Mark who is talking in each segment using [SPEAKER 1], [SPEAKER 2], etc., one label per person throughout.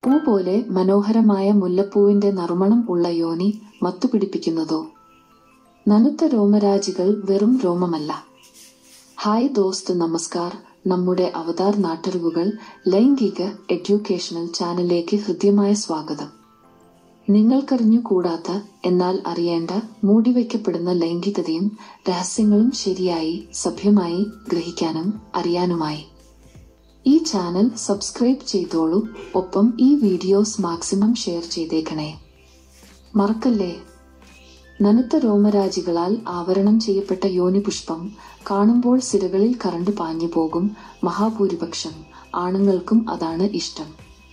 [SPEAKER 1] പൂ പോലെ മനോഹരമായ മുല്ലപ്പൂവിന്റെ നറുമണം ഉള്ള യോനി മത്തുപിടിപ്പിക്കുന്നതോ നനുത്ത രോമരാജികൾ വെറും രോമമല്ല ഹായ് ദോസ്ത് നമസ്കാർ നമ്മുടെ അവതാർ നാട്ടറിവുകൾ ലൈംഗിക എഡ്യൂക്കേഷണൽ ചാനലിലേക്ക് ഹൃദ്യമായ സ്വാഗതം നിങ്ങൾക്കറിഞ്ഞു കൂടാത്ത എന്നാൽ അറിയേണ്ട മൂടിവയ്ക്കപ്പെടുന്ന ലൈംഗികതയും രഹസ്യങ്ങളും ശരിയായി സഭ്യമായി ഗ്രഹിക്കാനും അറിയാനുമായി ഈ ചാനൽ സബ്സ്ക്രൈബ് ചെയ്തോളൂ ഒപ്പം ഈ വീഡിയോസ് മാക്സിമം ഷെയർ ചെയ്തേക്കണേ മറക്കല്ലേ നനുത്ത രോമരാജികളാൽ ആവരണം ചെയ്യപ്പെട്ട യോനിപുഷ്പം കാണുമ്പോൾ സിരകളിൽ കറണ്ട് പാഞ്ഞു പോകും മഹാഭൂരിപക്ഷം ആണുങ്ങൾക്കും അതാണ് ഇഷ്ടം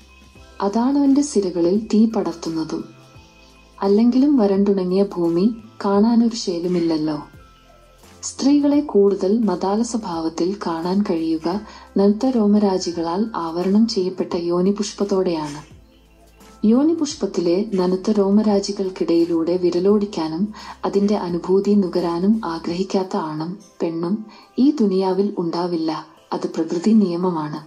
[SPEAKER 1] അതാണ് അവന്റെ സിരകളിൽ തീ പടർത്തുന്നതും അല്ലെങ്കിലും വരണ്ടുണങ്ങിയ ഭൂമി കാണാനൊരു ശേലുമില്ലല്ലോ സ്ത്രീകളെ കൂടുതൽ മതാല സ്വഭാവത്തിൽ കാണാൻ കഴിയുക നനുത്ത രോമരാജികളാൽ ആവരണം ചെയ്യപ്പെട്ട യോനിപുഷ്പത്തോടെയാണ് യോനിപുഷ്പത്തിലെ നനുത്ത രോമരാജികൾക്കിടയിലൂടെ വിരലോടിക്കാനും അതിന്റെ അനുഭൂതി നുകരാനും ആഗ്രഹിക്കാത്ത ആണും പെണ്ണും ഈ ദുനിയാവിൽ ഉണ്ടാവില്ല അത് പ്രകൃതി നിയമമാണ്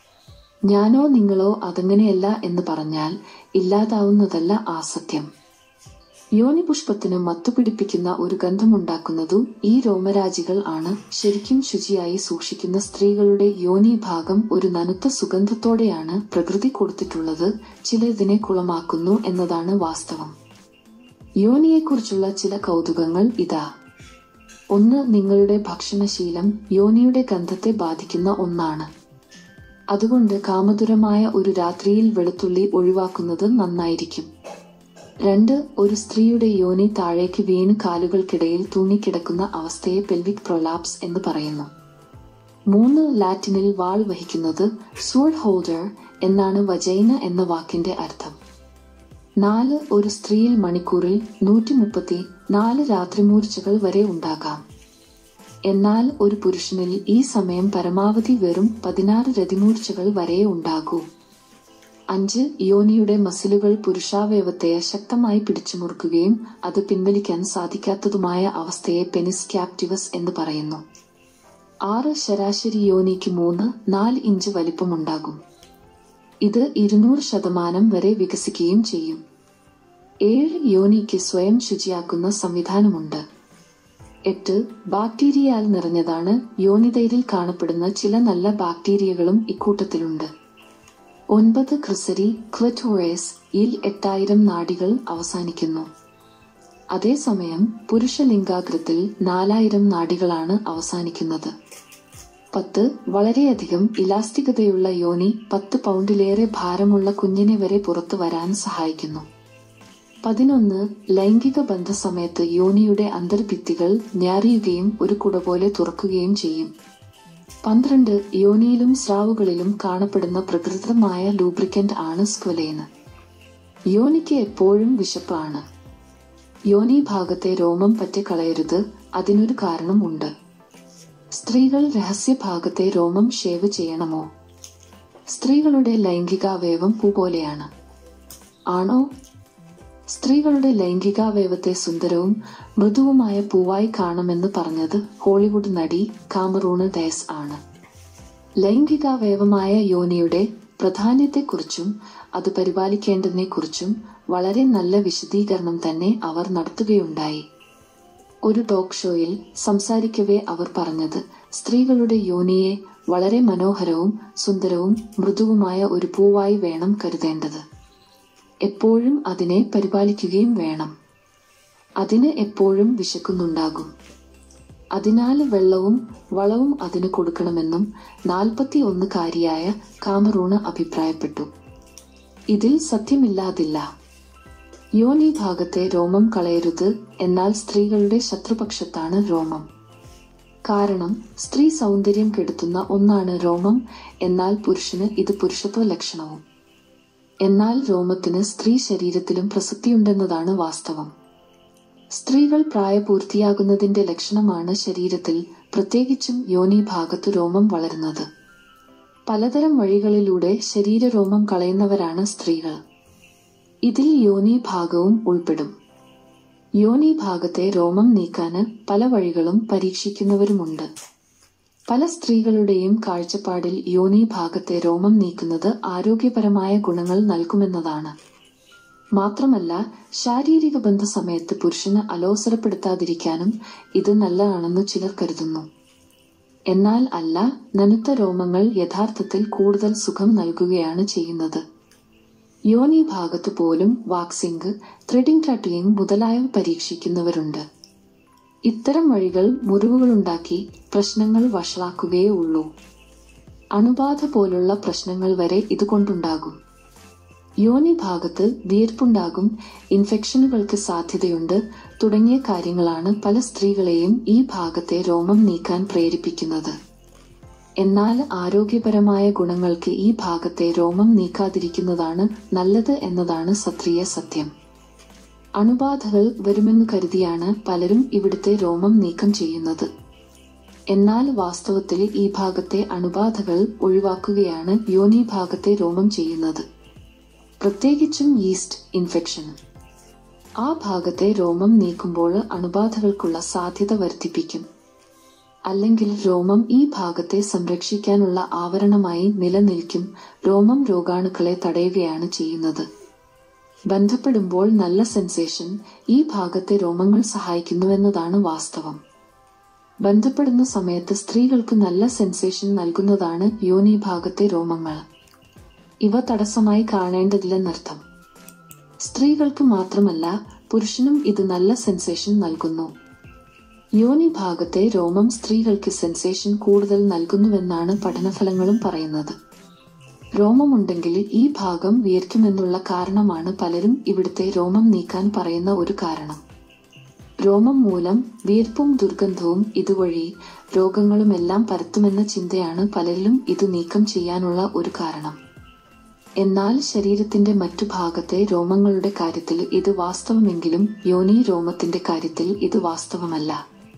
[SPEAKER 1] ഞാനോ നിങ്ങളോ അതങ്ങനെയല്ല എന്ന് പറഞ്ഞാൽ ഇല്ലാതാവുന്നതല്ല ആ സത്യം യോനിപുഷ്പത്തിന് മത്തുപിടിപ്പിക്കുന്ന ഒരു ഗന്ധമുണ്ടാക്കുന്നതു ഈ രോമരാജികൾ ആണ് ശരിക്കും ശുചിയായി സൂക്ഷിക്കുന്ന സ്ത്രീകളുടെ യോനി ഭാഗം ഒരു നനുത്ത സുഗന്ധത്തോടെയാണ് പ്രകൃതി കൊടുത്തിട്ടുള്ളത് ചില ഇതിനെ കുളമാക്കുന്നു എന്നതാണ് വാസ്തവം യോനിയെക്കുറിച്ചുള്ള ചില കൗതുകങ്ങൾ ഇതാ ഒന്ന് നിങ്ങളുടെ ഭക്ഷണശീലം യോനിയുടെ ഗന്ധത്തെ ബാധിക്കുന്ന ഒന്നാണ് അതുകൊണ്ട് കാമതുരമായ ഒരു രാത്രിയിൽ വെളുത്തുള്ളി ഒഴിവാക്കുന്നത് നന്നായിരിക്കും രണ്ട് ഒരു സ്ത്രീയുടെ യോനി താഴേക്ക് വീണ് കാലുകൾക്കിടയിൽ തൂങ്ങിക്കിടക്കുന്ന അവസ്ഥയെ പെൽവിക് പ്രൊലാപ്സ് എന്ന് പറയുന്നു മൂന്ന് ലാറ്റിനിൽ വാൾ വഹിക്കുന്നത് സൂഡ് ഹോൾഡർ എന്നാണ് വജൈന എന്ന വാക്കിന്റെ അർത്ഥം നാല് ഒരു സ്ത്രീയിൽ മണിക്കൂറിൽ നൂറ്റി മുപ്പത്തി നാല് രാത്രിമൂർച്ചകൾ വരെ ഉണ്ടാകാം എന്നാൽ ഒരു പുരുഷനിൽ ഈ സമയം പരമാവധി വെറും പതിനാറ് രതിമൂർച്ചകൾ വരെ ഉണ്ടാകൂ അഞ്ച് യോനിയുടെ മസിലുകൾ പുരുഷാവയവത്തെ ശക്തമായി പിടിച്ചുമുറുക്കുകയും അത് പിൻവലിക്കാൻ സാധിക്കാത്തതുമായ അവസ്ഥയെ പെനിസ് ക്യാപ്റ്റിവസ് എന്ന് പറയുന്നു ആറ് ശരാശരി യോനിക്ക് മൂന്ന് നാല് ഇഞ്ച് വലിപ്പമുണ്ടാകും ഇത് ഇരുന്നൂറ് ശതമാനം വരെ വികസിക്കുകയും ചെയ്യും ഏഴ് യോനിക്ക് സ്വയം ശുചിയാക്കുന്ന സംവിധാനമുണ്ട് എട്ട് ബാക്ടീരിയയാൽ നിറഞ്ഞതാണ് യോനിതൈരിൽ കാണപ്പെടുന്ന ചില നല്ല ബാക്ടീരിയകളും ഇക്കൂട്ടത്തിലുണ്ട് ഒൻപത് ക്രിസരി ക്ലറ്റോറേസ് ഇൽ എട്ടായിരം നാഡികൾ അവസാനിക്കുന്നു അതേസമയം പുരുഷ ലിംഗാഗ്രത്തിൽ നാലായിരം നാഡികളാണ് അവസാനിക്കുന്നത് പത്ത് വളരെയധികം ഇലാസ്റ്റികതയുള്ള യോനി പത്ത് പൗണ്ടിലേറെ ഭാരമുള്ള കുഞ്ഞിനെ വരെ പുറത്തു വരാൻ സഹായിക്കുന്നു പതിനൊന്ന് ലൈംഗിക ബന്ധസമയത്ത് യോനിയുടെ അന്തർഭിത്തികൾ ഞാറിയുകയും ഒരു കുട പോലെ തുറക്കുകയും ചെയ്യും പന്ത്രണ്ട് യോനിയിലും സ്രാവുകളിലും കാണപ്പെടുന്ന പ്രകൃതമായ ലൂബ്രിക്കന്റ് ആണ് സ്ക്വലേന് യോനിക്ക് എപ്പോഴും വിശപ്പാണ് യോനി ഭാഗത്തെ രോമം പറ്റി കളയരുത് അതിനൊരു കാരണമുണ്ട് സ്ത്രീകൾ രഹസ്യഭാഗത്തെ രോമം ഷേവ് ചെയ്യണമോ സ്ത്രീകളുടെ ലൈംഗികാവയവം പൂ പോലെയാണ് ആണോ സ്ത്രീകളുടെ ലൈംഗികാവയവത്തെ സുന്ദരവും മൃദുവുമായ പൂവായി കാണുമെന്ന് പറഞ്ഞത് ഹോളിവുഡ് നടി കാമറൂണ് ഡയസ് ആണ് ലൈംഗികാവയവമായ യോനിയുടെ പ്രാധാന്യത്തെക്കുറിച്ചും അത് പരിപാലിക്കേണ്ടതിനെക്കുറിച്ചും വളരെ നല്ല വിശദീകരണം തന്നെ അവർ നടത്തുകയുണ്ടായി ഒരു ടോക്ക് ഷോയിൽ സംസാരിക്കവേ അവർ പറഞ്ഞത് സ്ത്രീകളുടെ യോനിയെ വളരെ മനോഹരവും സുന്ദരവും മൃദുവുമായ ഒരു പൂവായി വേണം കരുതേണ്ടത് എപ്പോഴും അതിനെ പരിപാലിക്കുകയും വേണം അതിന് എപ്പോഴും വിശക്കുന്നുണ്ടാകും അതിനാൽ വെള്ളവും വളവും അതിന് കൊടുക്കണമെന്നും നാൽപ്പത്തി ഒന്നുകാരിയായ കാമറൂണ് അഭിപ്രായപ്പെട്ടു ഇതിൽ സത്യമില്ലാതില്ല യോനി ഭാഗത്തെ രോമം കളയരുത് എന്നാൽ സ്ത്രീകളുടെ ശത്രുപക്ഷത്താണ് രോമം കാരണം സ്ത്രീ സൗന്ദര്യം കെടുത്തുന്ന ഒന്നാണ് രോമം എന്നാൽ പുരുഷന് ഇത് പുരുഷത്വ ലക്ഷണവും എന്നാൽ രോമത്തിന് സ്ത്രീ ശരീരത്തിലും പ്രസക്തിയുണ്ടെന്നതാണ് വാസ്തവം സ്ത്രീകൾ പ്രായപൂർത്തിയാകുന്നതിന്റെ ലക്ഷണമാണ് ശരീരത്തിൽ പ്രത്യേകിച്ചും യോനി ഭാഗത്തു രോമം വളരുന്നത് പലതരം വഴികളിലൂടെ ശരീരരോമം കളയുന്നവരാണ് സ്ത്രീകൾ ഇതിൽ യോനി ഭാഗവും ഉൾപ്പെടും യോനി ഭാഗത്തെ രോമം നീക്കാന് പല വഴികളും പരീക്ഷിക്കുന്നവരുമുണ്ട് പല സ്ത്രീകളുടെയും കാഴ്ചപ്പാടിൽ യോനി ഭാഗത്തെ രോമം നീക്കുന്നത് ആരോഗ്യപരമായ ഗുണങ്ങൾ നൽകുമെന്നതാണ് മാത്രമല്ല ശാരീരിക ബന്ധ സമയത്ത് പുരുഷന് അലോസരപ്പെടുത്താതിരിക്കാനും ഇത് നല്ലതാണെന്ന് ചിലർ കരുതുന്നു എന്നാൽ അല്ല നനുത്ത രോമങ്ങൾ യഥാർത്ഥത്തിൽ കൂടുതൽ സുഖം നൽകുകയാണ് ചെയ്യുന്നത് യോനി ഭാഗത്ത് പോലും വാക്സിംഗ് ത്രെഡിംഗ് കട്ടിങ് മുതലായവ പരീക്ഷിക്കുന്നവരുണ്ട് ഇത്തരം വഴികൾ മുറിവുകളുണ്ടാക്കി പ്രശ്നങ്ങൾ വഷളാക്കുകയേ ഉള്ളൂ അണുബാധ പോലുള്ള പ്രശ്നങ്ങൾ വരെ ഇതുകൊണ്ടുണ്ടാകും യോനി ഭാഗത്ത് വീർപ്പുണ്ടാകും ഇൻഫെക്ഷനുകൾക്ക് സാധ്യതയുണ്ട് തുടങ്ങിയ കാര്യങ്ങളാണ് പല സ്ത്രീകളെയും ഈ ഭാഗത്തെ രോമം നീക്കാൻ പ്രേരിപ്പിക്കുന്നത് എന്നാൽ ആരോഗ്യപരമായ ഗുണങ്ങൾക്ക് ഈ ഭാഗത്തെ രോമം നീക്കാതിരിക്കുന്നതാണ് നല്ലത് എന്നതാണ് സത്രീയ സത്യം അണുബാധകൾ വരുമെന്ന് കരുതിയാണ് പലരും ഇവിടുത്തെ രോമം നീക്കം ചെയ്യുന്നത് എന്നാൽ വാസ്തവത്തിൽ ഈ ഭാഗത്തെ അണുബാധകൾ ഒഴിവാക്കുകയാണ് യോനി ഭാഗത്തെ രോമം ചെയ്യുന്നത് പ്രത്യേകിച്ചും ഈസ്റ്റ് ഇൻഫെക്ഷൻ ആ ഭാഗത്തെ രോമം നീക്കുമ്പോൾ അണുബാധകൾക്കുള്ള സാധ്യത വർദ്ധിപ്പിക്കും അല്ലെങ്കിൽ രോമം ഈ ഭാഗത്തെ സംരക്ഷിക്കാനുള്ള ആവരണമായി നിലനിൽക്കും രോമം രോഗാണുക്കളെ തടയുകയാണ് ചെയ്യുന്നത് ബന്ധപ്പെടുമ്പോൾ നല്ല സെൻസേഷൻ ഈ ഭാഗത്തെ രോമങ്ങൾ സഹായിക്കുന്നുവെന്നതാണ് വാസ്തവം ബന്ധപ്പെടുന്ന സമയത്ത് സ്ത്രീകൾക്ക് നല്ല സെൻസേഷൻ നൽകുന്നതാണ് യോനി ഭാഗത്തെ രോമങ്ങൾ ഇവ തടസ്സമായി കാണേണ്ടതില്ലെന്നർത്ഥം സ്ത്രീകൾക്ക് മാത്രമല്ല പുരുഷനും ഇത് നല്ല സെൻസേഷൻ നൽകുന്നു യോനി ഭാഗത്തെ രോമം സ്ത്രീകൾക്ക് സെൻസേഷൻ കൂടുതൽ നൽകുന്നുവെന്നാണ് പഠനഫലങ്ങളും പറയുന്നത് രോമമുണ്ടെങ്കിൽ ഈ ഭാഗം വിയർക്കുമെന്നുള്ള കാരണമാണ് പലരും ഇവിടുത്തെ രോമം നീക്കാൻ പറയുന്ന ഒരു കാരണം രോമം മൂലം വിയർപ്പും ദുർഗന്ധവും ഇതുവഴി രോഗങ്ങളുമെല്ലാം പരത്തുമെന്ന ചിന്തയാണ് പലരിലും ഇത് നീക്കം ചെയ്യാനുള്ള ഒരു കാരണം എന്നാൽ ശരീരത്തിന്റെ മറ്റു ഭാഗത്തെ രോമങ്ങളുടെ കാര്യത്തിൽ ഇത് വാസ്തവമെങ്കിലും യോനി രോമത്തിന്റെ കാര്യത്തിൽ ഇത് വാസ്തവമല്ല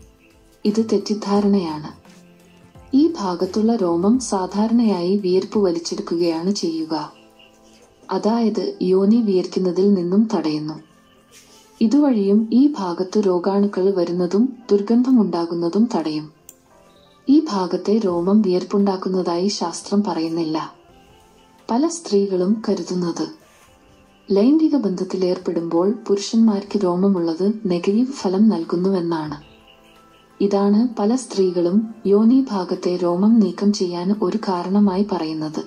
[SPEAKER 1] ഇത് തെറ്റിദ്ധാരണയാണ് ഈ ഭാഗത്തുള്ള രോമം സാധാരണയായി വിയർപ്പ് വലിച്ചെടുക്കുകയാണ് ചെയ്യുക അതായത് യോനി വിയർക്കുന്നതിൽ നിന്നും തടയുന്നു ഇതുവഴിയും ഈ ഭാഗത്തു രോഗാണുക്കൾ വരുന്നതും ദുർഗന്ധമുണ്ടാകുന്നതും തടയും ഈ ഭാഗത്തെ രോമം വിയർപ്പുണ്ടാക്കുന്നതായി ശാസ്ത്രം പറയുന്നില്ല പല സ്ത്രീകളും കരുതുന്നത് ലൈംഗിക ബന്ധത്തിലേർപ്പെടുമ്പോൾ പുരുഷന്മാർക്ക് രോമമുള്ളത് നെഗറ്റീവ് ഫലം നൽകുന്നുവെന്നാണ് ഇതാണ് പല സ്ത്രീകളും യോനി ഭാഗത്തെ രോമം നീക്കം ചെയ്യാൻ ഒരു കാരണമായി പറയുന്നത്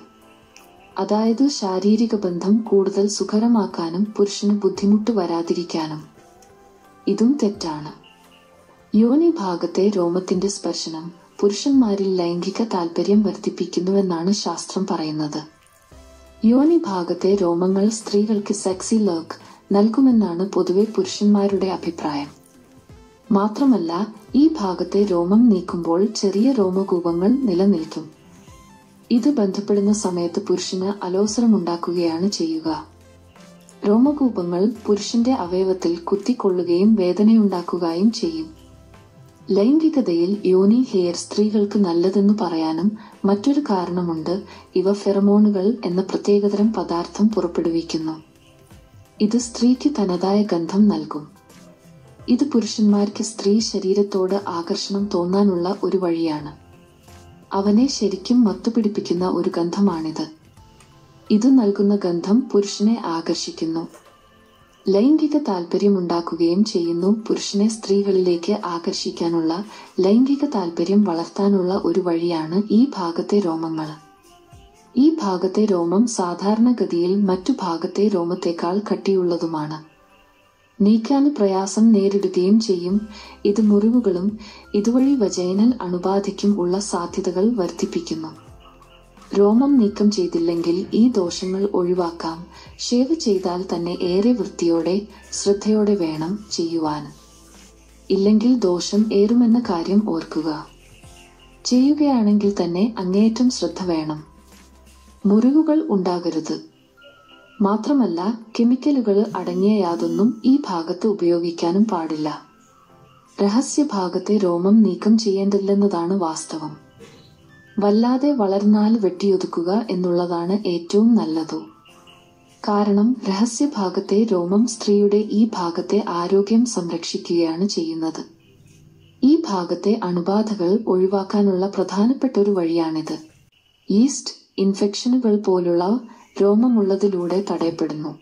[SPEAKER 1] അതായത് ശാരീരിക ബന്ധം കൂടുതൽ സുഖകരമാക്കാനും പുരുഷന് ബുദ്ധിമുട്ട് വരാതിരിക്കാനും ഇതും തെറ്റാണ് യോനി ഭാഗത്തെ രോമത്തിന്റെ സ്പർശനം പുരുഷന്മാരിൽ ലൈംഗിക താൽപര്യം വർദ്ധിപ്പിക്കുന്നുവെന്നാണ് ശാസ്ത്രം പറയുന്നത് യോനി ഭാഗത്തെ രോമങ്ങൾ സ്ത്രീകൾക്ക് സെക്സി ലുക്ക് നൽകുമെന്നാണ് പൊതുവെ പുരുഷന്മാരുടെ അഭിപ്രായം മാത്രമല്ല ഈ ഭാഗത്തെ രോമം നീക്കുമ്പോൾ ചെറിയ രോമകൂപങ്ങൾ നിലനിൽക്കും ഇത് ബന്ധപ്പെടുന്ന സമയത്ത് പുരുഷന് അലോസരമുണ്ടാക്കുകയാണ് ചെയ്യുക രോമകൂപങ്ങൾ പുരുഷന്റെ അവയവത്തിൽ കുത്തിക്കൊള്ളുകയും വേദനയുണ്ടാക്കുകയും ചെയ്യും ലൈംഗികതയിൽ യോനി ഹെയർ സ്ത്രീകൾക്ക് നല്ലതെന്ന് പറയാനും മറ്റൊരു കാരണമുണ്ട് ഇവ ഫെറമോണുകൾ എന്ന പ്രത്യേകതരം പദാർത്ഥം പുറപ്പെടുവിക്കുന്നു ഇത് സ്ത്രീക്ക് തനതായ ഗന്ധം നൽകും ഇത് പുരുഷന്മാർക്ക് സ്ത്രീ ശരീരത്തോട് ആകർഷണം തോന്നാനുള്ള ഒരു വഴിയാണ് അവനെ ശരിക്കും മത്തുപിടിപ്പിക്കുന്ന ഒരു ഗന്ധമാണിത് ഇത് നൽകുന്ന ഗന്ധം പുരുഷനെ ആകർഷിക്കുന്നു ലൈംഗിക താല്പര്യമുണ്ടാക്കുകയും ചെയ്യുന്നു പുരുഷനെ സ്ത്രീകളിലേക്ക് ആകർഷിക്കാനുള്ള ലൈംഗിക താല്പര്യം വളർത്താനുള്ള ഒരു വഴിയാണ് ഈ ഭാഗത്തെ രോമങ്ങൾ ഈ ഭാഗത്തെ രോമം സാധാരണഗതിയിൽ മറ്റു ഭാഗത്തെ രോമത്തേക്കാൾ കട്ടിയുള്ളതുമാണ് നീക്കാൻ പ്രയാസം നേരിടുകയും ചെയ്യും ഇത് മുറിവുകളും ഇതുവഴി വജൈനൽ അണുബാധയ്ക്കും ഉള്ള സാധ്യതകൾ വർദ്ധിപ്പിക്കുന്നു രോമം നീക്കം ചെയ്തില്ലെങ്കിൽ ഈ ദോഷങ്ങൾ ഒഴിവാക്കാം ഷേവ് ചെയ്താൽ തന്നെ ഏറെ വൃത്തിയോടെ ശ്രദ്ധയോടെ വേണം ചെയ്യുവാൻ ഇല്ലെങ്കിൽ ദോഷം ഏറുമെന്ന കാര്യം ഓർക്കുക ചെയ്യുകയാണെങ്കിൽ തന്നെ അങ്ങേയറ്റം ശ്രദ്ധ വേണം മുറിവുകൾ ഉണ്ടാകരുത് മാത്രമല്ല കെമിക്കലുകൾ അടങ്ങിയ യാതൊന്നും ഈ ഭാഗത്ത് ഉപയോഗിക്കാനും പാടില്ല രഹസ്യ ഭാഗത്തെ രോമം നീക്കം ചെയ്യേണ്ടില്ലെന്നതാണ് വാസ്തവം വല്ലാതെ വളർന്നാൽ വെട്ടിയൊതുക്കുക എന്നുള്ളതാണ് ഏറ്റവും നല്ലതു കാരണം രഹസ്യഭാഗത്തെ രോമം സ്ത്രീയുടെ ഈ ഭാഗത്തെ ആരോഗ്യം സംരക്ഷിക്കുകയാണ് ചെയ്യുന്നത് ഈ ഭാഗത്തെ അണുബാധകൾ ഒഴിവാക്കാനുള്ള പ്രധാനപ്പെട്ട ഒരു വഴിയാണിത് ഈസ്റ്റ് ഇൻഫെക്ഷനുകൾ പോലുള്ള രോമമുള്ളതിലൂടെ തടയപ്പെടുന്നു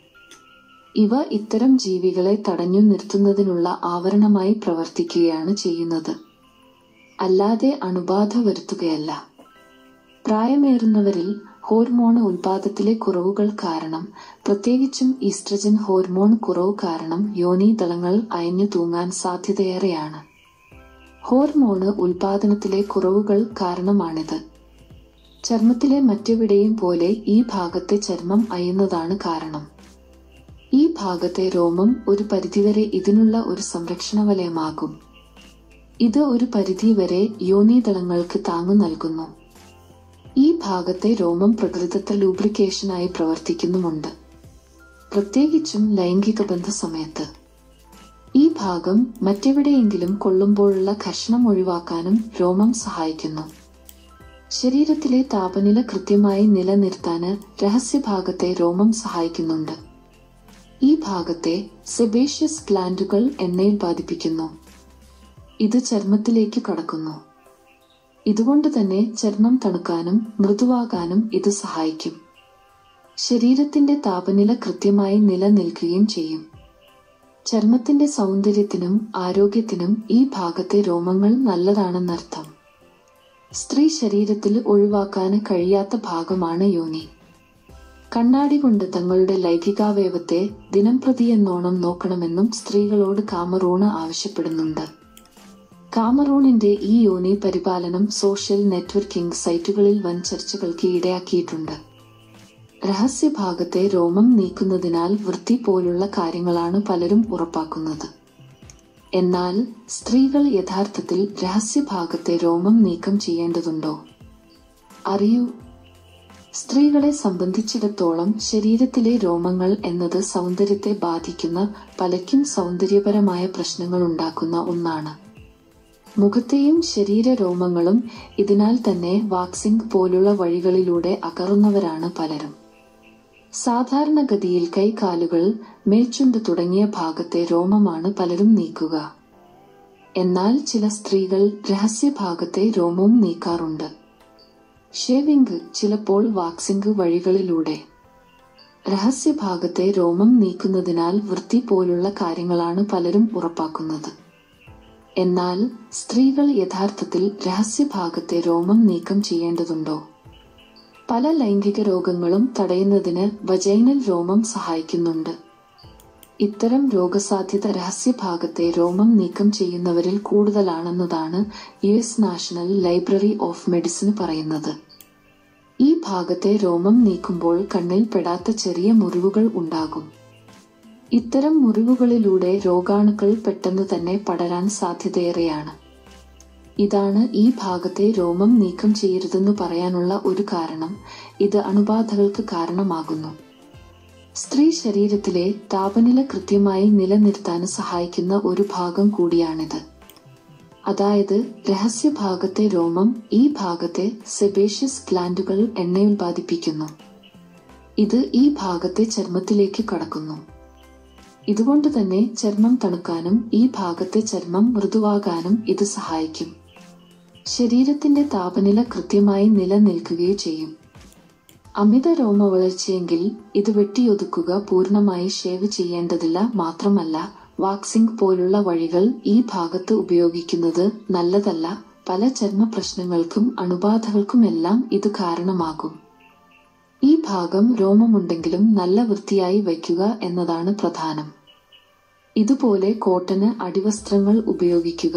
[SPEAKER 1] ഇവ ഇത്തരം ജീവികളെ തടഞ്ഞു നിർത്തുന്നതിനുള്ള ആവരണമായി പ്രവർത്തിക്കുകയാണ് ചെയ്യുന്നത് അല്ലാതെ അണുബാധ വരുത്തുകയല്ല പ്രായമേറുന്നവരിൽ ഹോർമോൺ ഉൽപാദത്തിലെ കുറവുകൾ കാരണം പ്രത്യേകിച്ചും ഈസ്ട്രജൻ ഹോർമോൺ കുറവ് കാരണം യോനീതളങ്ങൾ അയഞ്ഞു തൂങ്ങാൻ സാധ്യതയേറെയാണ് ഹോർമോണ് ഉൽപാദനത്തിലെ കുറവുകൾ കാരണമാണിത് ചർമ്മത്തിലെ മറ്റെവിടെയും പോലെ ഈ ഭാഗത്തെ ചർമ്മം അയുന്നതാണ് കാരണം ഈ ഭാഗത്തെ രോമം ഒരു പരിധിവരെ ഇതിനുള്ള ഒരു സംരക്ഷണ വലയമാകും ഇത് ഒരു പരിധിവരെ യോനീതളങ്ങൾക്ക് താങ്ങു നൽകുന്നു ഈ ഭാഗത്തെ രോമം പ്രകൃതത്തിൽ ലൂബ്രിക്കേഷനായി പ്രവർത്തിക്കുന്നുമുണ്ട് പ്രത്യേകിച്ചും ലൈംഗിക ബന്ധ സമയത്ത് ഈ ഭാഗം മറ്റെവിടെയെങ്കിലും കൊള്ളുമ്പോഴുള്ള ഘർഷണം ഒഴിവാക്കാനും രോമം സഹായിക്കുന്നു ശരീരത്തിലെ താപനില കൃത്യമായി നിലനിർത്താന് രഹസ്യഭാഗത്തെ രോമം സഹായിക്കുന്നുണ്ട് ഈ ഭാഗത്തെ സെബേഷ്യസ് ഗ്ലാൻഡുകൾ എണ്ണയിൽ ബാധിപ്പിക്കുന്നു ഇത് ചർമ്മത്തിലേക്ക് കടക്കുന്നു ഇതുകൊണ്ട് തന്നെ ചർമ്മം തണുക്കാനും മൃദുവാകാനും ഇത് സഹായിക്കും ശരീരത്തിന്റെ താപനില കൃത്യമായി നിലനിൽക്കുകയും ചെയ്യും ചർമ്മത്തിന്റെ സൗന്ദര്യത്തിനും ആരോഗ്യത്തിനും ഈ ഭാഗത്തെ രോമങ്ങൾ നല്ലതാണെന്നർത്ഥം സ്ത്രീ ശരീരത്തിൽ ഒഴിവാക്കാൻ കഴിയാത്ത ഭാഗമാണ് യോനി കണ്ണാടി കൊണ്ട് തങ്ങളുടെ ലൈംഗികാവയവത്തെ ദിനംപ്രതി എന്നോണം നോക്കണമെന്നും സ്ത്രീകളോട് കാമറൂണ് ആവശ്യപ്പെടുന്നുണ്ട് കാമറൂണിന്റെ ഈ യോനി പരിപാലനം സോഷ്യൽ നെറ്റ്വർക്കിംഗ് സൈറ്റുകളിൽ വൻ ചർച്ചകൾക്ക് ഇടയാക്കിയിട്ടുണ്ട് രഹസ്യഭാഗത്തെ രോമം നീക്കുന്നതിനാൽ വൃത്തി പോലുള്ള കാര്യങ്ങളാണ് പലരും ഉറപ്പാക്കുന്നത് എന്നാൽ സ്ത്രീകൾ യഥാർത്ഥത്തിൽ രഹസ്യഭാഗത്തെ രോമം നീക്കം ചെയ്യേണ്ടതുണ്ടോ അറിയൂ സ്ത്രീകളെ സംബന്ധിച്ചിടത്തോളം ശരീരത്തിലെ രോമങ്ങൾ എന്നത് സൗന്ദര്യത്തെ ബാധിക്കുന്ന പലയ്ക്കും സൗന്ദര്യപരമായ പ്രശ്നങ്ങൾ ഉണ്ടാക്കുന്ന ഒന്നാണ് മുഖത്തെയും ശരീരരോമങ്ങളും ഇതിനാൽ തന്നെ വാക്സിംഗ് പോലുള്ള വഴികളിലൂടെ അകറുന്നവരാണ് പലരും സാധാരണഗതിയിൽ കൈകാലുകൾ മേൽചുണ്ട് തുടങ്ങിയ ഭാഗത്തെ രോമമാണ് പലരും നീക്കുക എന്നാൽ ചില സ്ത്രീകൾ രഹസ്യഭാഗത്തെ രോമവും നീക്കാറുണ്ട് ഷേവിംഗ് ചിലപ്പോൾ വാക്സിംഗ് വഴികളിലൂടെ രഹസ്യഭാഗത്തെ രോമം നീക്കുന്നതിനാൽ വൃത്തി പോലുള്ള കാര്യങ്ങളാണ് പലരും ഉറപ്പാക്കുന്നത് എന്നാൽ സ്ത്രീകൾ യഥാർത്ഥത്തിൽ രഹസ്യഭാഗത്തെ രോമം നീക്കം ചെയ്യേണ്ടതുണ്ടോ പല ലൈംഗിക രോഗങ്ങളും തടയുന്നതിന് വജൈനൽ രോമം സഹായിക്കുന്നുണ്ട് ഇത്തരം രോഗസാധ്യത രഹസ്യഭാഗത്തെ രോമം നീക്കം ചെയ്യുന്നവരിൽ കൂടുതലാണെന്നതാണ് U S national library of medicine പറയുന്നത് ഈ ഭാഗത്തെ രോമം നീക്കുമ്പോൾ കണ്ണിൽ പെടാത്ത ചെറിയ മുറിവുകൾ ഉണ്ടാകും ഇത്തരം മുറിവുകളിലൂടെ രോഗാണുക്കൾ പെട്ടെന്ന് തന്നെ പടരാൻ സാധ്യതയേറെയാണ് ഇതാണ് ഈ ഭാഗത്തെ രോമം നീക്കം ചെയ്യരുതെന്ന് പറയാനുള്ള ഒരു കാരണം ഇത് അണുബാധകൾക്ക് കാരണമാകുന്നു സ്ത്രീ ശരീരത്തിലെ താപനില കൃത്യമായി നിലനിർത്താൻ സഹായിക്കുന്ന ഒരു ഭാഗം കൂടിയാണിത് അതായത് രഹസ്യഭാഗത്തെ രോമം ഈ ഭാഗത്തെ സെബേഷ്യസ് ഗ്ലാൻഡുകൾ എണ്ണയുൽപാദിപ്പിക്കുന്നു ഇത് ഈ ഭാഗത്തെ ചർമ്മത്തിലേക്ക് കടക്കുന്നു ഇതുകൊണ്ട് തന്നെ ചർമ്മം തണുക്കാനും ഈ ഭാഗത്തെ ചർമ്മം മൃദുവാകാനും ഇത് സഹായിക്കും ശരീരത്തിന്റെ താപനില കൃത്യമായി നിലനിൽക്കുകയും ചെയ്യും അമിത രോമ വളർച്ചയെങ്കിൽ ഇത് വെട്ടിയൊതുക്കുക പൂർണ്ണമായി ഷേവ് ചെയ്യേണ്ടതില്ല മാത്രമല്ല വാക്സിംഗ് പോലുള്ള വഴികൾ ഈ ഭാഗത്ത് ഉപയോഗിക്കുന്നത് നല്ലതല്ല പല ചർമ്മ പ്രശ്നങ്ങൾക്കും അണുബാധകൾക്കുമെല്ലാം ഇത് കാരണമാകും ഈ ഭാഗം രോമമുണ്ടെങ്കിലും നല്ല വൃത്തിയായി വയ്ക്കുക എന്നതാണ് പ്രധാനം ഇതുപോലെ കോട്ടന് അടിവസ്ത്രങ്ങൾ ഉപയോഗിക്കുക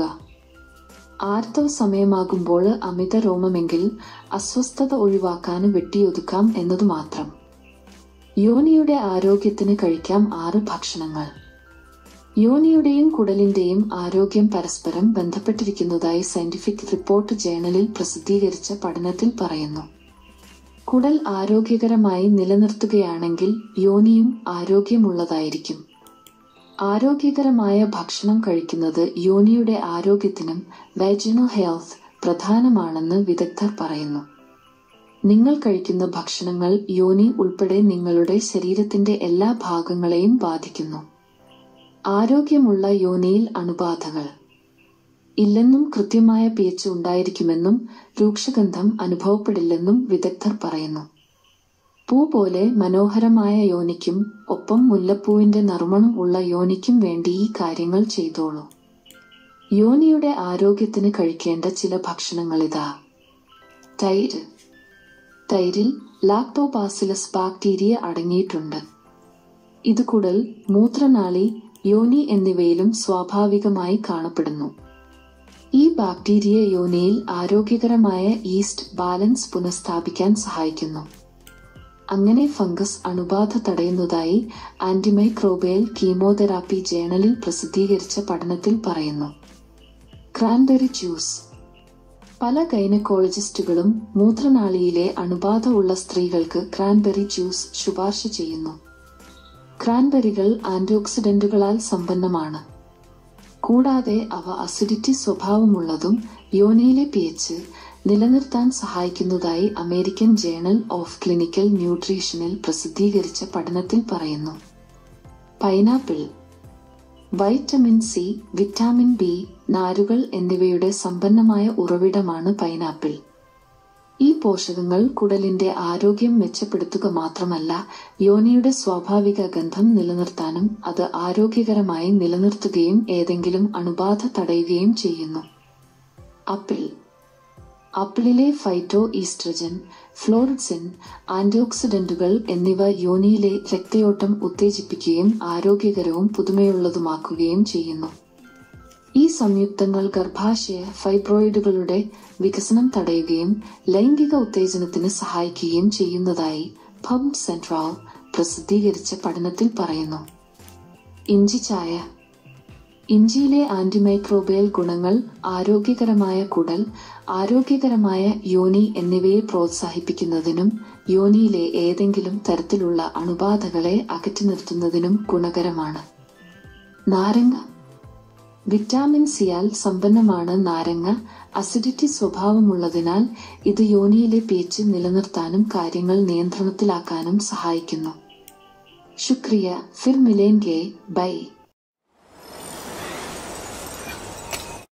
[SPEAKER 1] ആർത്തവ സമയമാകുമ്പോൾ അമിത രോമമെങ്കിൽ അസ്വസ്ഥത ഒഴിവാക്കാൻ വെട്ടിയൊതുക്കാം എന്നതു മാത്രം യോനിയുടെ ആരോഗ്യത്തിന് കഴിക്കാം ആറ് ഭക്ഷണങ്ങൾ യോനിയുടെയും കുടലിന്റെയും ആരോഗ്യം പരസ്പരം ബന്ധപ്പെട്ടിരിക്കുന്നതായി സയന്റിഫിക് റിപ്പോർട്ട് ജേണലിൽ പ്രസിദ്ധീകരിച്ച പഠനത്തിൽ പറയുന്നു കുടൽ ആരോഗ്യകരമായി നിലനിർത്തുകയാണെങ്കിൽ യോനിയും ആരോഗ്യമുള്ളതായിരിക്കും ആരോഗ്യകരമായ ഭക്ഷണം കഴിക്കുന്നത് യോനിയുടെ ആരോഗ്യത്തിനും വാജിനൽ ഹെൽത്ത് പ്രധാനമാണെന്ന് വിദഗ്ധർ പറയുന്നു നിങ്ങൾ കഴിക്കുന്ന ഭക്ഷണങ്ങൾ യോനി ഉൾപ്പെടെ നിങ്ങളുടെ ശരീരത്തിന്റെ എല്ലാ ഭാഗങ്ങളെയും ബാധിക്കുന്നു ആരോഗ്യമുള്ള യോനിയിൽ അണുബാധകൾ ഇല്ലെന്നും കൃത്യമായ പിയച്ച് ഉണ്ടായിരിക്കുമെന്നും രൂക്ഷഗന്ധം അനുഭവപ്പെടില്ലെന്നും വിദഗ്ധർ പറയുന്നു പൂ പോലെ മനോഹരമായ യോനിക്കും ഒപ്പം മുല്ലപ്പൂവിന്റെ നറുമണം ഉള്ള യോനിക്കും വേണ്ടി ഈ കാര്യങ്ങൾ ചെയ്തോളൂ യോനിയുടെ ആരോഗ്യത്തിന് കഴിക്കേണ്ട ചില ഭക്ഷണങ്ങളിതാ തൈര് തൈരിൽ ലാക്ടോബാസിലസ് ബാക്ടീരിയ അടങ്ങിയിട്ടുണ്ട് ഇത് കുടൽ മൂത്രനാളി യോനി എന്നിവയിലും സ്വാഭാവികമായി കാണപ്പെടുന്നു ഈ ബാക്ടീരിയ യോനിയിൽ ആരോഗ്യകരമായ ഈസ്റ്റ് ബാലൻസ് പുനഃസ്ഥാപിക്കാൻ സഹായിക്കുന്നു അങ്ങനെ ഫംഗസ് അണുബാധ തടയുന്നതായി ആന്റിമൈക്രോബിയൽ കീമോതെറാപ്പി ജേണലിൽ പ്രസിദ്ധീകരിച്ച പഠനത്തിൽ പറയുന്നു ക്രാൻബെറി ജ്യൂസ് പല ഗൈനക്കോളജിസ്റ്റുകളും മൂത്രനാളിയിലെ അണുബാധ ഉള്ള സ്ത്രീകൾക്ക് ക്രാൻബെറി ജ്യൂസ് ശുപാർശ ചെയ്യുന്നു ക്രാൻബെറികൾ ആന്റിഓക്സിഡന്റുകളാൽ സമ്പന്നമാണ് കൂടാതെ അവ അസിഡിറ്റി സ്വഭാവമുള്ളതും യോനിയിലെ പിഎച്ച് നിലനിർത്താൻ സഹായിക്കുന്നതായി അമേരിക്കൻ ജേണൽ ഓഫ് ക്ലിനിക്കൽ ന്യൂട്രീഷനിൽ പ്രസിദ്ധീകരിച്ച പഠനത്തിൽ പറയുന്നു pineapple vitamin C vitamin B നാരുകൾ എന്നിവയുടെ സമ്പന്നമായ ഉറവിടമാണ് പൈനാപ്പിൾ ഈ പോഷകങ്ങൾ കുടലിന്റെ ആരോഗ്യം മെച്ചപ്പെടുത്തുക മാത്രമല്ല യോനിയുടെ സ്വാഭാവിക ഗന്ധം നിലനിർത്താനും അത് ആരോഗ്യകരമായി നിലനിർത്തുകയും ഏതെങ്കിലും അണുബാധ തടയുകയും ചെയ്യുന്നു ആപ്പിൾ ആപ്പിളിലെ ഫൈറ്റോ ഈസ്ട്രജൻ ഫ്ലോറിഡ്സിൻ ആന്റിഓക്സിഡന്റുകൾ എന്നിവ യോനിയിലെ രക്തയോട്ടം ഉത്തേജിപ്പിക്കുകയും ആരോഗ്യകരവും പുതുമയുള്ളതുമാക്കുകയും ചെയ്യുന്നു ഈ സംയുക്തങ്ങൾ ഗർഭാശയ ഫൈബ്രോയിഡുകളുടെ വികസനം തടയുകയും ലൈംഗിക ഉത്തേജനത്തിന് സഹായിക്കുകയും ചെയ്യുന്നതായി പബ് സെൻട്രൽ പ്രസിദ്ധീകരിച്ച പഠനത്തിൽ പറയുന്നു ഇഞ്ചി ചായ ഇഞ്ചിയിലെ ആന്റിമൈക്രോബിയൽ ഗുണങ്ങൾ ആരോഗ്യകരമായ കുടൽ ആരോഗ്യകരമായ യോനി എന്നിവയെ പ്രോത്സാഹിപ്പിക്കുന്നതിനും യോനിയിലെ ഏതെങ്കിലും തരത്തിലുള്ള അണുബാധകളെ അകറ്റി നിർത്തുന്നതിനും ഗുണകരമാണ് നാരങ്ങ വിറ്റാമിൻ സിയാൽ സമ്പന്നമാണ് നാരങ്ങ അസിഡിറ്റി സ്വഭാവമുള്ളതിനാൽ ഇത് യോനിയിലെ പേച്ച് നിലനിർത്താനും കാര്യങ്ങൾ നിയന്ത്രണത്തിലാക്കാനും സഹായിക്കുന്നു ശുക്രിയ ഫിർ മിലേൻഗെ ബൈ